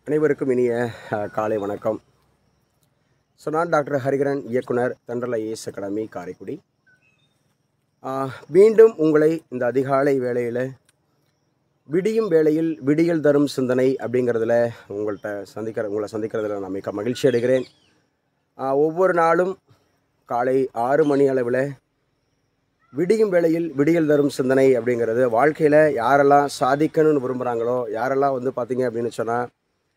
அனைவருக்கும் இனிய அஹ், காலை வணக்கம் ஸோ நான் டாக்டர் ஹரிகரன் இயக்குனர் தென்றல் ஐஏஎஸ் அகாடமி காரைக்குடி ஆஹ், மீண்டும் உங்களை இந்த அதிகாலை வேளையில் விடியும் வேளையில் விடியல் தரும் சிந்தனை அப்படிங்கிறதுல உங்கள்கிட்ட சந்திக்கிற உங்களை சந்திக்கிறதுல நான் மிக மகிழ்ச்சி அடைகிறேன் ஆஹ், ஒவ்வொரு நாளும் காலை ஆறு மணி அளவில் விடியும் வேளையில் விடியல் தரும் சிந்தனை அப்படிங்கிறது வாழ்க்கையில் யாரெல்லாம் சாதிக்கணும்னு விரும்புகிறாங்களோ யாரெல்லாம் வந்து பார்த்தீங்க அப்படின்னு சொன்னால்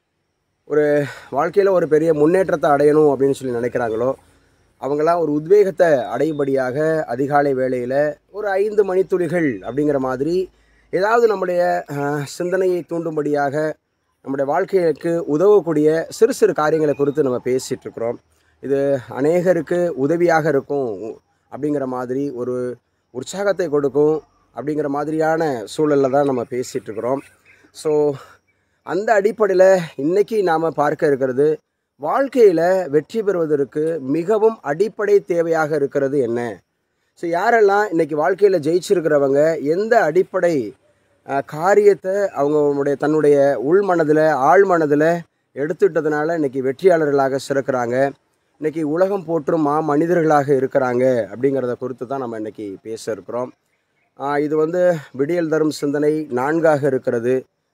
ஒரு வாழ்க்கையில் ஒரு பெரிய முன்னேற்றத்தை அடையணும் அப்படின்னு சொல்லி நினைக்கிறாங்களோ அவங்களாம் ஒரு உத்வேகத்தை அடையும்படியாக அதிகாலை வேளையில் ஒரு ஐந்து மணித்துளிகள் அப்படிங்கிற மாதிரி ஏதாவது நம்முடைய அஹ், சிந்தனையை தூண்டும்படியாக நம்முடைய வாழ்க்கைக்கு உதவக்கூடிய சிறு சிறு காரியங்களை குறித்து நம்ம பேசிகிட்டு இருக்கிறோம் இது அநேகருக்கு உதவியாக இருக்கும் அப்படிங்கிற மாதிரி ஒரு உற்சாகத்தை கொடுக்கும் அப்படிங்கிற மாதிரியான சூழலில் தான் நம்ம பேசிகிட்டு இருக்கிறோம் ஸோ அந்த அடிப்படையில் இன்னைக்கு நாம் பார்க்க இருக்கிறது வாழ்க்கையில் வெற்றி பெறுவதற்கு மிகவும் அடிப்படை தேவையாக இருக்கிறது என்ன ஸோ யாரெல்லாம் இன்னைக்கு வாழ்க்கையில் ஜெயிச்சிருக்கிறவங்க எந்த அடிப்படை அஹ், காரியத்தை அவங்களுடைய தன்னுடைய உள் மனதில் ஆழ் மனதில் எடுத்துட்டதுனால இன்னைக்கு வெற்றியாளர்களாக சிறக்கிறாங்க இன்னைக்கு உலகம் போற்றும் மா மனிதர்களாக இருக்கிறாங்க அப்படிங்கிறத குறித்து தான் நம்ம இன்னைக்கு பேச இருக்கிறோம் ஆஹ், இது வந்து விடியல் தரும் சிந்தனை நான்காக இருக்கிறது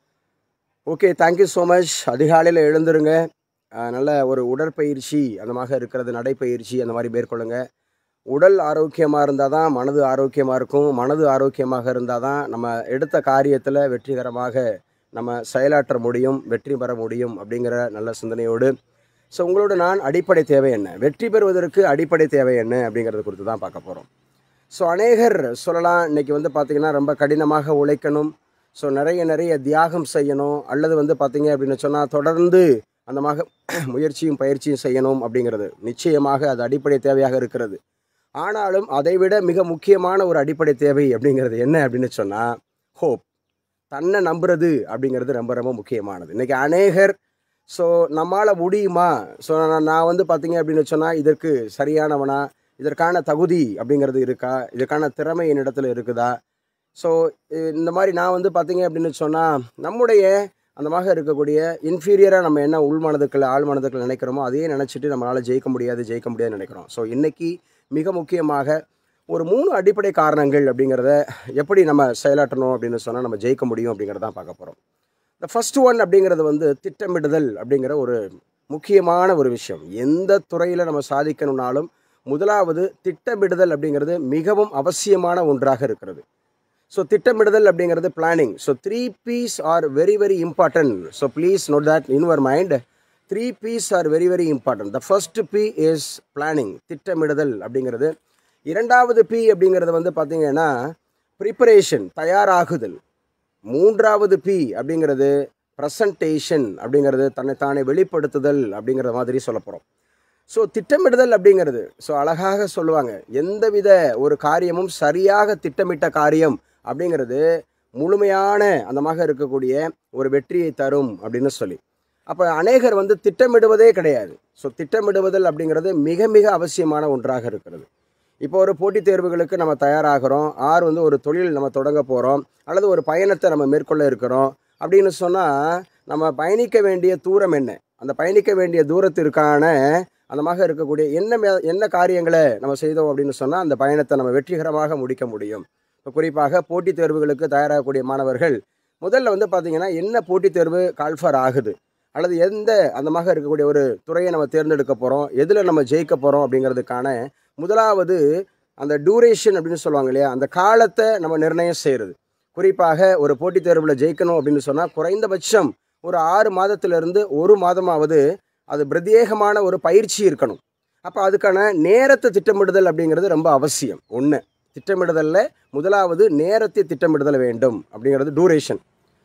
ஓகே தேங்க்யூ ஸோ மச் அதிகாலையில் எழுந்துருங்க ஆஹ் நல்ல ஒரு உடற்பயிற்சி அந்த மாதிரி இருக்கிறது நடைப்பயிற்சி அந்த மாதிரி மேற்கொள்ளுங்க உடல் ஆரோக்கியமாக இருந்தால் தான் மனது ஆரோக்கியமாக இருக்கும் மனது ஆரோக்கியமாக இருந்தால் தான் நம்ம எடுத்த காரியத்தில் வெற்றிகரமாக நம்ம செயலாற்ற முடியும் வெற்றி பெற முடியும் அப்படிங்கிற நல்ல சிந்தனையோடு ஸோ உங்களோட நான் அடிப்படை தேவை என்ன வெற்றி பெறுவதற்கு அடிப்படை தேவை என்ன அப்படிங்கிறத குறித்து தான் பார்க்க போகிறோம் ஸோ அநேகர் சொல்லலாம் இன்னைக்கு வந்து பார்த்திங்கன்னா ரொம்ப கடினமாக உழைக்கணும் ஸோ நிறைய நிறைய தியாகம் செய்யணும் அல்லது வந்து பார்த்தீங்க அப்படின்னு சொன்னால் தொடர்ந்து அந்த மாக முயற்சியும் பயிற்சியும் செய்யணும் அப்படிங்கிறது நிச்சயமாக அது அடிப்படை தேவையாக இருக்கிறது ஆனாலும் அதைவிட மிக முக்கியமான ஒரு அடிப்படை தேவை அப்படிங்கிறது என்ன அப்படின்னு சொன்னால் ஹோப் தன்னை நம்புறது அப்படிங்கிறது ரொம்ப ரொம்ப முக்கியமானது இன்றைக்கி அநேகர் ஸோ நம்மால் முடியுமா ஸோ நான் நான் வந்து பார்த்தீங்க அப்படின்னு சொன்னால் இதற்கு சரியானவனா இதற்கான தகுதி அப்படிங்கிறது இருக்கா இதற்கான திறமை என்னிடத்துல இருக்குதா ஸோ இந்த மாதிரி நான் வந்து பார்த்தீங்க அப்படின்னு சொன்னால் நம்முடைய அந்த மாதிரி இருக்கக்கூடிய இன்ஃபீரியராக நம்ம என்ன உள் மனதுக்குள்ள ஆழ் மனதுக்குள்ள நினைக்கிறோமோ அதையே நினச்சிட்டு நம்மளால் ஜெயிக்க முடியாது ஜெயிக்க முடியாதுன்னு நினைக்கிறோம் ஸோ இன்னைக்கு மிக முக்கியமாக ஒரு மூணு அடிப்படை காரணங்கள் அப்படிங்கிறத எப்படி நம்ம செயலாற்றணும் அப்படின்னு சொன்னால் நம்ம ஜெயிக்க முடியும் அப்படிங்கிறத தான் பார்க்க போகிறோம் இந்த ஃபர்ஸ்ட் ஒன் அப்படிங்கிறது வந்து திட்டமிடுதல் அப்படிங்கிற ஒரு முக்கியமான ஒரு விஷயம் எந்த துறையில் நம்ம சாதிக்கணும்னாலும் முதலாவது திட்டமிடுதல் அப்படிங்கிறது மிகவும் அவசியமான ஒன்றாக இருக்கிறது ஸோ திட்டமிடுதல் அப்படிங்கிறது planning so three P's are very very important so please note that in your mind three P's are very very important the first P is planning திட்டமிடுதல் அப்படிங்கிறது இரண்டாவது பி அப்படிங்கிறது வந்து பார்த்தீங்கன்னா ப்ரிப்பரேஷன் தயாராகுதல் மூன்றாவது பி அப்படிங்கிறது ப்ரெசன்டேஷன் அப்படிங்கிறது தன்னைத்தானே வெளிப்படுத்துதல் அப்படிங்கிற மாதிரி சொல்ல போகிறோம் ஸோ திட்டமிடுதல் அப்படிங்கிறது ஸோ அழகாக சொல்லுவாங்க எந்தவித ஒரு காரியமும் சரியாக திட்டமிட்ட காரியம் அப்படிங்கிறது முழுமையான அந்த மாதிரி இருக்கக்கூடிய ஒரு வெற்றியை தரும் அப்படின்னு சொல்லி அப்போ அநேகர் வந்து திட்டமிடுவதே கிடையாது ஸோ திட்டமிடுவதல் அப்படிங்கிறது மிக மிக அவசியமான ஒன்றாக இருக்கிறது இப்போ ஒரு போட்டித் தேர்வுகளுக்கு நம்ம தயாராகிறோம் ஆர் வந்து ஒரு தொழில் நம்ம தொடங்க போகிறோம் அல்லது ஒரு பயணத்தை நம்ம மேற்கொள்ள இருக்கிறோம் அப்படின்னு சொன்னால் நம்ம பயணிக்க வேண்டிய தூரம் என்ன அந்த பயணிக்க வேண்டிய தூரத்திற்கான அந்த மாதிரி இருக்கக்கூடிய என்ன மே- என்ன காரியங்களை நம்ம செய்தோம் அப்படின்னு சொன்னால் அந்த பயணத்தை நம்ம வெற்றிகரமாக முடிக்க முடியும் இப்போ குறிப்பாக போட்டித் தேர்வுகளுக்கு தயாராகக்கூடிய மாணவர்கள் முதல்ல வந்து பார்த்தீங்கன்னா என்ன போட்டித் தேர்வு கால்ஃபர் ஆகுது அல்லது எந்த அந்த மாதிரி இருக்கக்கூடிய ஒரு துறையை நம்ம தேர்ந்தெடுக்க போகிறோம் எதில் நம்ம ஜெயிக்க போகிறோம் அப்படிங்கிறதுக்கான முதலாவது அந்த டூரேஷன் அப்படின்னு சொல்லுவாங்க இல்லையா அந்த காலத்தை நம்ம நிர்ணயம் செய்கிறது குறிப்பாக ஒரு போட்டித் தேர்வில் ஜெயிக்கணும் அப்படின்னு சொன்னால் குறைந்தபட்சம் ஒரு ஆறு மாதத்திலிருந்து ஒரு மாதமாவது அது பிரத்யேகமான ஒரு பயிற்சி இருக்கணும் அப்போ அதுக்கான நேரத்தை திட்டமிடுதல் அப்படிங்கிறது ரொம்ப அவசியம் ஒன்று திட்டமிடுதலில் முதலாவது நேரத்தை திட்டமிடுதல் வேண்டும் அப்படிங்கிறது டூரேஷன்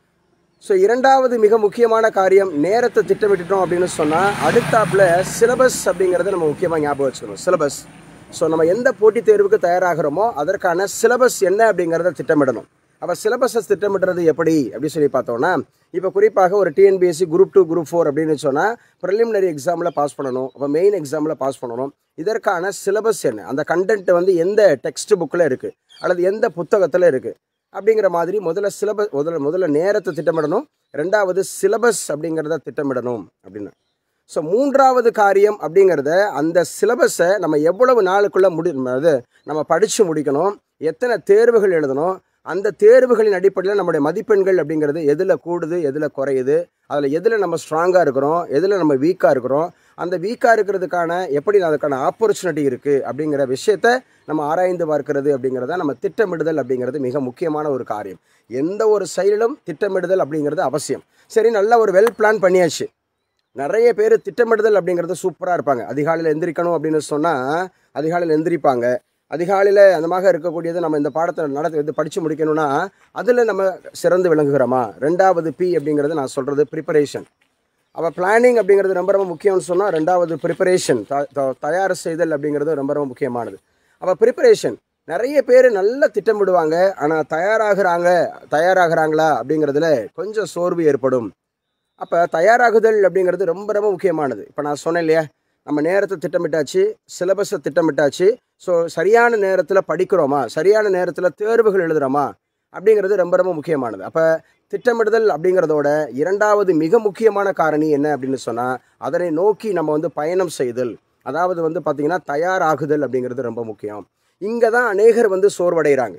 ஸோ இரண்டாவது மிக முக்கியமான காரியம் நேரத்தை திட்டமிட்டுட்டோம் அப்படின்னு சொன்னால் அடுத்தாப்புல சிலபஸ் அப்படிங்கிறத நம்ம முக்கியமாக ஞாபகம் வச்சுக்கணும் சிலபஸ் ஸோ நம்ம எந்த போட்டித் தேர்வுக்கு தயாராகிறோமோ அதற்கான சிலபஸ் என்ன அப்படிங்கிறத திட்டமிடணும் அப்போ சிலபஸை திட்டமிடுறது எப்படி அப்படின்னு சொல்லி பார்த்தோம்னா இப்போ குறிப்பாக ஒரு TNPSC group two group four அப்படின்னு சொன்னால் ப்ரிலிமினரி எக்ஸாமில் பாஸ் பண்ணணும் அப்போ மெயின் எக்ஸாமில் பாஸ் பண்ணணும் இதற்கான சிலபஸ் என்ன அந்த கண்டென்ட் வந்து எந்த டெக்ஸ்ட் புக்கில் இருக்குது அல்லது எந்த புத்தகத்தில் இருக்குது அப்படிங்கிற மாதிரி முதல்ல சிலபஸ் முதல்ல முதல்ல நேரத்தை திட்டமிடணும் ரெண்டாவது சிலபஸ் அப்படிங்கிறத திட்டமிடணும் அப்படின்னு ஸோ மூன்றாவது காரியம் அப்படிங்கிறத அந்த சிலபஸை நம்ம எவ்வளவு நாளுக்குள்ளே முடி அது நம்ம படித்து முடிக்கணும் எத்தனை தேர்வுகள் எழுதணும் அந்த தேர்வுகளின் அடிப்படையில் நம்முடைய மதிப்பெண்கள் அப்படிங்கிறது எதில் கூடுது எதில் குறையுது அதில் எதில் நம்ம ஸ்ட்ராங்காக இருக்கிறோம் எதில் நம்ம வீக்காக இருக்கிறோம் அந்த வீக்காக இருக்கிறதுக்கான எப்படி அதுக்கான ஆப்பர்ச்சுனிட்டி இருக்குது அப்படிங்கிற விஷயத்த நம்ம ஆராய்ந்து பார்க்கிறது அப்படிங்கிறத நம்ம திட்டமிடுதல் அப்படிங்கிறது மிக முக்கியமான ஒரு காரியம் எந்த ஒரு செயலிலும் திட்டமிடுதல் அப்படிங்கிறது அவசியம் சரி நல்ல ஒரு வெல் பிளான் பண்ணியாச்சு நிறைய பேர் திட்டமிடுதல் அப்படிங்கிறது சூப்பராக இருப்பாங்க அதிகாலையில் எந்திரிக்கணும் அப்படின்னு சொன்னால் அதிகாலையில் எந்திரிப்பாங்க அதிகாலையில் அந்த மாதிரி இருக்கக்கூடியது நம்ம இந்த பாடத்தை நடத்த இது படித்து முடிக்கணும்னா அதில் நம்ம சிறந்து விளங்குகிறோமா ரெண்டாவது பி அப்படிங்கிறது நான் சொல்கிறது ப்ரிப்பரேஷன் அப்போ பிளானிங் அப்படிங்கிறது ரொம்ப ரொம்ப முக்கியம்னு சொன்னால் ரெண்டாவது ப்ரிப்பரேஷன் த த- தயார் செய்தல் அப்படிங்கிறது ரொம்ப ரொம்ப முக்கியமானது அப்போ ப்ரிப்பரேஷன் நிறைய பேர் நல்லா திட்டமிடுவாங்க ஆனால் தயாராகிறாங்க தயாராகிறாங்களா அப்படிங்கிறதுல கொஞ்சம் சோர்வு ஏற்படும் அப்போ தயாராகுதல் அப்படிங்கிறது ரொம்ப ரொம்ப முக்கியமானது இப்போ நான் சொன்னேன் இல்லையா நம்ம நேரத்தை திட்டமிட்டாச்சு சிலபஸை திட்டமிட்டாச்சு ஸோ சரியான நேரத்தில் படிக்கிறோமா சரியான நேரத்தில் தேர்வுகள் எழுதுகிறோமா அப்படிங்கிறது ரொம்ப ரொம்ப முக்கியமானது அப்போ திட்டமிடுதல் அப்படிங்கிறதோட இரண்டாவது மிக முக்கியமான காரணி என்ன அப்படின்னு சொன்னால் அதனை நோக்கி நம்ம வந்து பயணம் செய்தல் அதாவது வந்து பார்த்திங்கன்னா தயாராகுதல் அப்படிங்கிறது ரொம்ப முக்கியம் இங்கே தான் அநேகர் வந்து சோர்வடைகிறாங்க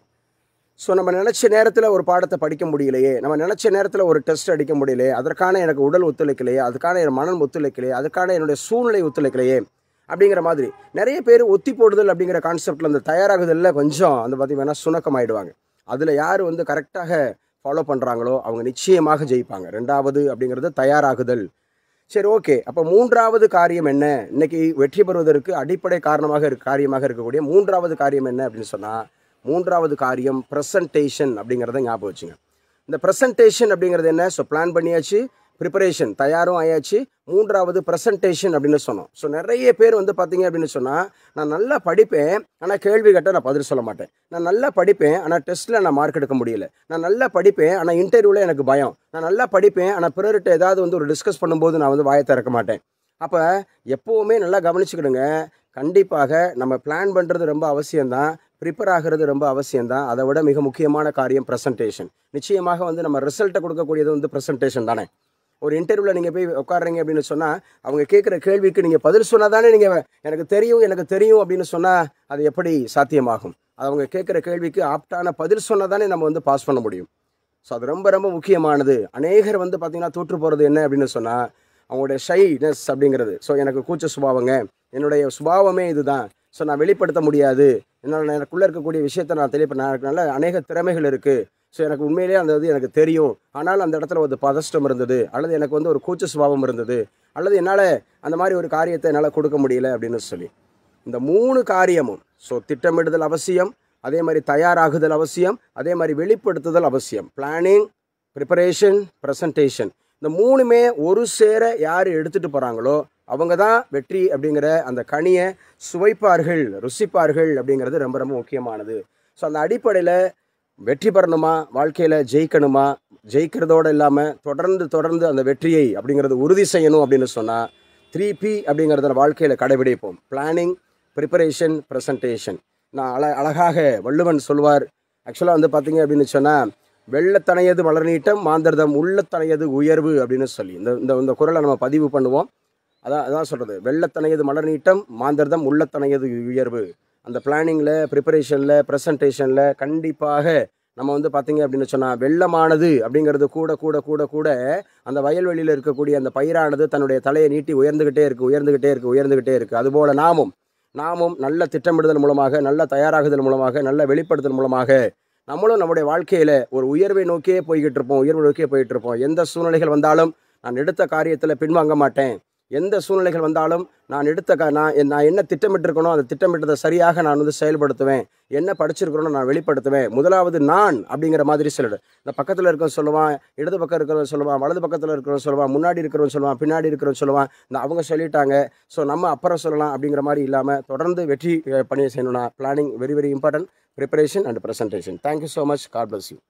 ஸோ நம்ம நினச்ச நேரத்தில் ஒரு பாடத்தை படிக்க முடியலையே நம்ம நினச்ச நேரத்தில் ஒரு டெஸ்ட் அடிக்க முடியலையே அதற்கான எனக்கு உடல் ஒத்துழைக்கலையே அதுக்கான என் மனம் ஒத்துழைக்கலையே அதுக்கான என்னுடைய சூழ்நிலை ஒத்துழைக்கலையே அப்படிங்கிற மாதிரி நிறைய பேர் ஒத்தி போடுதல் அப்படிங்கிற கான்செப்டில் அந்த தயாராகுதலில் கொஞ்சம் அந்த பார்த்தீங்கன்னா சுணக்கமாயிடுவாங்க அதில் யார் வந்து கரெக்டாக ஃபாலோ பண்ணுறாங்களோ அவங்க நிச்சயமாக ஜெயிப்பாங்க ரெண்டாவது அப்படிங்கிறது தயாராகுதல் சரி ஓகே அப்போ மூன்றாவது காரியம் என்ன இன்னைக்கு வெற்றி பெறுவதற்கு அடிப்படை காரணமாக இருக்க காரியமாக இருக்கக்கூடிய மூன்றாவது காரியம் என்ன அப்படின்னு சொன்னால் மூன்றாவது காரியம் ப்ரெசன்டேஷன் அப்படிங்கிறத ஞாபகம் வச்சுங்க இந்த ப்ரெசன்டேஷன் அப்படிங்கிறது என்ன ஸோ பிளான் பண்ணியாச்சு ப்ரிப்பரேஷன் தயாரும் ஆயாச்சு மூன்றாவது ப்ரெசன்டேஷன் அப்படின்னு சொன்னோம் ஸோ நிறைய பேர் வந்து பார்த்தீங்க அப்படின்னு சொன்னால் நான் நல்லா படிப்பேன் ஆனால் கேள்வி கேட்டால் நான் பதில் சொல்ல மாட்டேன் நான் நல்லா படிப்பேன் ஆனால் டெஸ்ட்டில் நான் மார்க் எடுக்க முடியல நான் நல்லா படிப்பேன் ஆனால் இன்டர்வியூவில் எனக்கு பயம் நான் நல்லா படிப்பேன் ஆனால் பிறர்கிட்ட ஏதாவது வந்து ஒரு டிஸ்கஸ் பண்ணும்போது நான் வந்து வாயை திறக்க மாட்டேன் அப்போ எப்போவுமே நல்லா கவனிச்சுக்கிடுங்க கண்டிப்பாக நம்ம பிளான் பண்ணுறது ரொம்ப அவசியம்தான் ப்ரிப்பேர் ஆகிறது ரொம்ப அவசியம்தான் அதை விட மிக முக்கியமான காரியம் ப்ரெசன்டேஷன் நிச்சயமாக வந்து நம்ம ரிசல்ட்டை கொடுக்கக்கூடியது வந்து ப்ரெசன்டேஷன் தானே ஒரு இன்டர்வியூவில் நீங்கள் போய் உட்காடுறீங்க அப்படின்னு சொன்னால் அவங்க கேட்குற கேள்விக்கு நீங்கள் பதில் சொன்னால் தானே நீங்கள் எனக்கு தெரியும் எனக்கு தெரியும் அப்படின்னு சொன்னால் அது எப்படி சாத்தியமாகும் அது அவங்க கேட்குற கேள்விக்கு ஆப்டான பதில் சொன்னால் தானே நம்ம வந்து பாஸ் பண்ண முடியும் ஸோ அது ரொம்ப ரொம்ப முக்கியமானது அநேகர் வந்து பார்த்தீங்கன்னா தோற்று போகிறது என்ன அப்படின்னு சொன்னால் அவங்களுடைய ஷைனஸ் அப்படிங்கிறது ஸோ எனக்கு கூச்ச சுபாவங்க என்னுடைய சுபாவமே இதுதான் ஸோ நான் வெளிப்படுத்த முடியாது என்னால் எனக்குள்ளே இருக்கக்கூடிய விஷயத்தை நான் தெளிப்ப நான் எனக்கு நல்ல அநேக திறமைகள் இருக்குது ஸோ எனக்கு உண்மையிலேயே அந்த இது எனக்கு தெரியும் ஆனால் அந்த இடத்துல ஒரு பதஷ்டம் இருந்தது அல்லது எனக்கு வந்து ஒரு கூச்ச சுபாவம் இருந்தது அல்லது என்னால் அந்த மாதிரி ஒரு காரியத்தை என்னால் கொடுக்க முடியல அப்படின்னு சொல்லி இந்த மூணு காரியமும் ஸோ திட்டமிடுதல் அவசியம் அதே மாதிரி தயாராகுதல் அவசியம் அதே மாதிரி வெளிப்படுத்துதல் அவசியம் பிளானிங் ப்ரிப்பரேஷன் ப்ரெசன்டேஷன் இந்த மூணுமே ஒரு சேர யார் எடுத்துகிட்டு போகிறாங்களோ அவங்க தான் வெற்றி அப்படிங்கிற அந்த கனியை சுவைப்பார்கள் ருசிப்பார்கள் அப்படிங்கிறது ரொம்ப ரொம்ப முக்கியமானது ஸோ அந்த அடிப்படையில் வெற்றி பெறணுமா வாழ்க்கையில் ஜெயிக்கணுமா ஜெயிக்கிறதோடு இல்லாமல் தொடர்ந்து தொடர்ந்து அந்த வெற்றியை அப்படிங்கிறது உறுதி செய்யணும் அப்படின்னு சொன்னால் த்ரீ பி அப்படிங்கிறத வாழ்க்கையில் கடைபிடிப்போம் பிளானிங் ப்ரிப்பரேஷன் ப்ரெசன்டேஷன் நான் அழ அழகாக வள்ளுவன் சொல்வார் ஆக்சுவலாக வந்து பார்த்தீங்க அப்படின்னு சொன்னால் வெள்ளத்தனையது மலர் நீட்டம் மாந்தர்தம் உள்ளத்தனையது உயர்வு அப்படின்னு சொல்லி இந்த இந்த இந்த குரலை நம்ம பதிவு பண்ணுவோம் அதான் அதான் சொல்கிறது வெள்ளத்தனையது மலர் நீட்டம் மாந்தர்தம் உள்ளத்தனையது உயர்வு அந்த பிளானிங்கில் ப்ரிப்பரேஷனில் ப்ரெசன்டேஷனில் கண்டிப்பாக நம்ம வந்து பார்த்தீங்க அப்படின்னு சொன்னால் வெள்ளமானது அப்படிங்கிறது கூட கூட கூட கூட அந்த வயல்வெளியில் இருக்கக்கூடிய அந்த பயிரானது தன்னுடைய தலையை நீட்டி உயர்ந்துக்கிட்டே இருக்குது உயர்ந்துக்கிட்டே இருக்குது உயர்ந்துக்கிட்டே இருக்குது அதுபோல் நாமும் நாமும் நல்ல திட்டமிடுதல் மூலமாக நல்ல தயாராகுதல் மூலமாக நல்ல வெளிப்படுத்தல் மூலமாக நம்மளும் நம்முடைய வாழ்க்கையில் ஒரு உயர்வை நோக்கியே போய்கிட்டு இருப்போம் உயர்வை நோக்கியே போயிட்டு இருப்போம் எந்த சூழ்நிலைகள் வந்தாலும் நான் எடுத்த காரியத்தில் பின்வாங்க மாட்டேன் எந்த சூழ்நிலைகள் வந்தாலும் நான் எடுத்த க நான் என் நான் என்ன திட்டமிட்டிருக்கனோ அந்த திட்டமிட்டதை சரியாக நான் வந்து செயல்படுத்துவேன் என்ன படிச்சிருக்கிறோனோ நான் வெளிப்படுத்துவேன் முதலாவது நான் அப்படிங்கிற மாதிரி சொல்லிடு இந்த பக்கத்தில் இருக்கிறவன் சொல்லுவான் இடது பக்கம் இருக்கிறவன் சொல்லுவான் வலது பக்கத்தில் இருக்கிறவன் சொல்லுவான் முன்னாடி இருக்கிறவன் சொல்லுவான் பின்னாடி இருக்கிறவன் சொல்லுவான் இந்த அவங்க சொல்லிட்டாங்க ஸோ நம்ம அப்புறம் சொல்லலாம் அப்படிங்கிற மாதிரி இல்லாமல் தொடர்ந்து வெற்றி அஹ், பணியை செய்யணும்னா planning very very important preparation and presentation thank you so much God bless you